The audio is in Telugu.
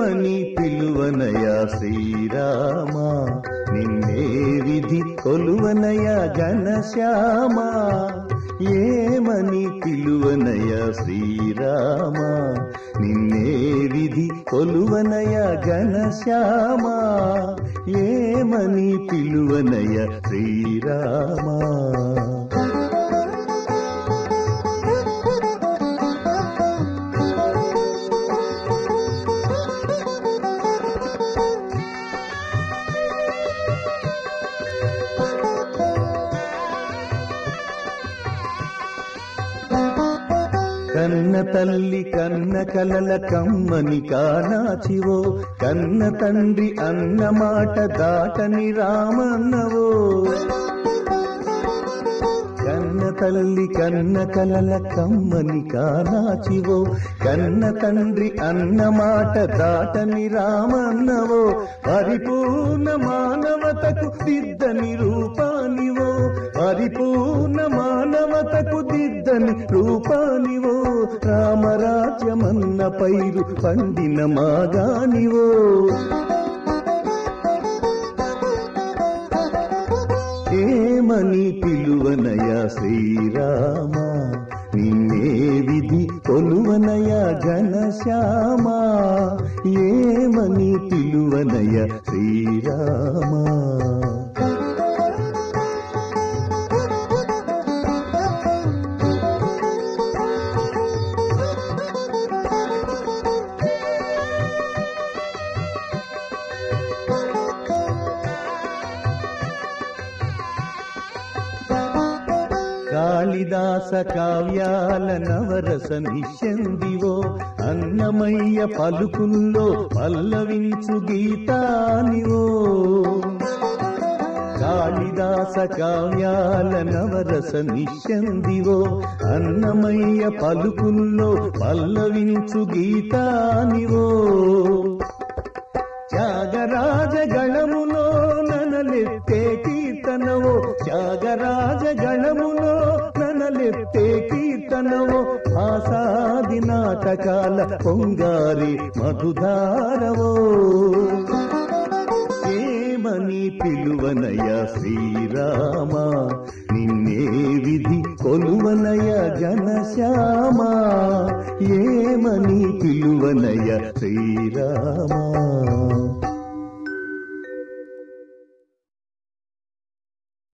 ఏమని పిలువనయా శ్రీరామా నిన్నే విధి కొలువనయా ఘనశ్యామా ఏమని పిలువనయా శ్రీరామా నిన్నే విధి కొలువనయా ఘనశ్యామా ఏమని పిలువనయ శ్రీరామా కన్న తల్లి కన్న కలల కమ్మని కానాచివో కన్న తండ్రి అన్న మాట దాటని రామన్నవో కన్న తల్లి కన్న కలల కమ్మని కానాచివో కన్న తండ్రి అన్న మాట దాటని రామన్నవో పరిపూర్ణ మానవతకు దిద్దని రూపానివో పరిపూర్ణ మానవతకు దిద్దని రూపానివో రామరాజ్యమన్న పైరు పండిన మాగానివో ఏమని పిలువనయ శ్రీరామా నిన్నే విధి కొలువనయ ఘనశ్యామా ఏమని పిలువనయ శ్రీరామా కాళిదాస కావ్యాల నవరస నిశ్యందివో అన్నమయ్య పలుకుల్లో పల్లవించు గీతానివో కాళిదాస కావ్యాల నవరస నిశ్యందివో అన్నమయ్య పలుకుల్లో పల్లవించు గీతానివో త్యాగరాజ గణములో ననలెత్తే కీర్తనవో త్యాగరాజ గణములో ననలెత్తే కీర్తనవో ఆసాది నాటకాల పొంగారి మధుధారవో ఏమని పిలువనయ శ్రీరామా నిన్నే విధి కొలువనయ ఘనశ్యామా ఏమని పిలువనయ శ్రీరామా